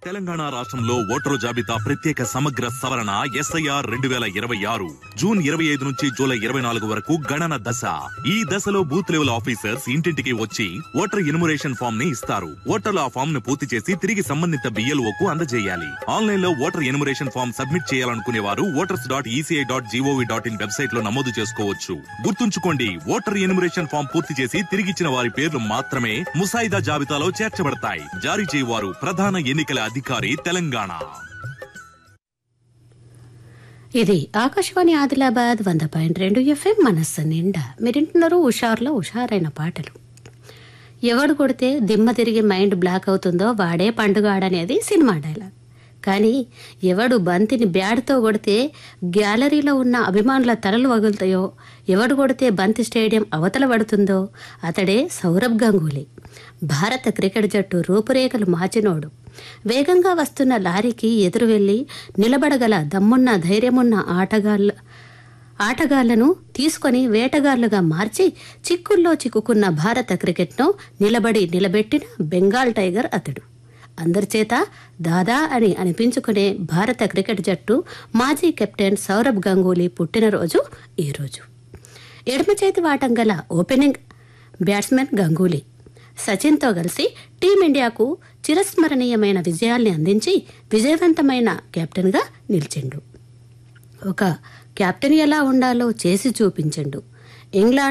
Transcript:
తెలంగాణ రాష్ట్రంలో ఓటరు జాబితా ప్రత్యేక సమగ్ర సవరణ ఎస్ఐఆర్ రెండు వేల ఇరవై ఆరు జూన్ ఇరవై ఐదు నుంచి జూలై ఇరవై నాలుగు వరకు గణన దశ ఈ దశలో బూత్ లెవెల్ ఆఫీసర్స్ ఇంటింటికి వచ్చి ఓటర్ ఇన్మురేషన్ ఫామ్ ని ఇస్తారు ఓటర్లు ఆ ఫామ్ ను పూర్తి చేసి తిరిగి సంబంధిత బిఎల్ఓ కు అందజేయాలి ఆన్లైన్ లో ఓటర్ ఇన్మురేషన్ ఫామ్ సబ్మిట్ చేయాలనుకునే వారు voters dot ECI dot GOV dot in website లో నమోదు చేసుకోవచ్చు గుర్తుంచుకోండి ఓటర్ ఇన్మురేషన్ ఫామ్ పూర్తి చేసి తిరిగిచ్చిన వారి పేర్లు మాత్రమే ముసాయిదా జాబితాలో చేర్చబడతాయి జారీ చేయవారు ప్రధాన ఎన్నికల అధికారి తెలంగాణ ఇది ఆకాశవాణి ఆదిలాబాద్ వంద పాయింట్ రెండు ఎఫ్ఎం మనస్సు నిండా మీరింటున్నారు హుషారులో హుషారైన పాటలు ఎవడు కొడితే దిమ్మ తిరిగి మైండ్ బ్లాక్ అవుతుందో వాడే పండుగ ఆడనేది సినిమా డైలాగ్ కానీ ఎవడు బంతిని బ్యాడ్తో కొడితే గ్యాలరీలో ఉన్న అభిమానుల తలలు వగులుతాయో ఎవడు కొడితే బంతి స్టేడియం అవతల పడుతుందో అతడే సౌరభ్ గంగూలీ భారత క్రికెట్ జట్టు రూపురేఖలు మార్చినోడు వేగంగా వస్తున్న లారీకి ఎదురు వెళ్లి నిలబడగల దమ్మున్న ధైర్యమున్న ఆటగాళ్ళ ఆటగాళ్లను తీసుకొని వేటగాళ్లుగా మార్చి చిక్కుల్లో చిక్కుకున్న భారత క్రికెట్ను నిలబడి నిలబెట్టిన బెంగాల్ టైగర్ అతడు అందరిచేత దాదా అని అనిపించుకునే భారత క్రికెట్ జట్టు మాజీ కెప్టెన్ సౌరభ్ గంగూలీ పుట్టినరోజు ఈరోజు ఎడమ చేతి వాటం గల ఓపెనింగ్ బ్యాట్స్మెన్ గంగూలీ సచిన్తో కలిసి టీమిండియాకు చిరస్మరణీయమైన విజయాల్ని అందించి విజయవంతమైన కెప్టెన్గా నిలిచిండు ఒక కెప్టెన్ ఎలా ఉండాలో చేసి చూపించండు ఇంగ్లాండ్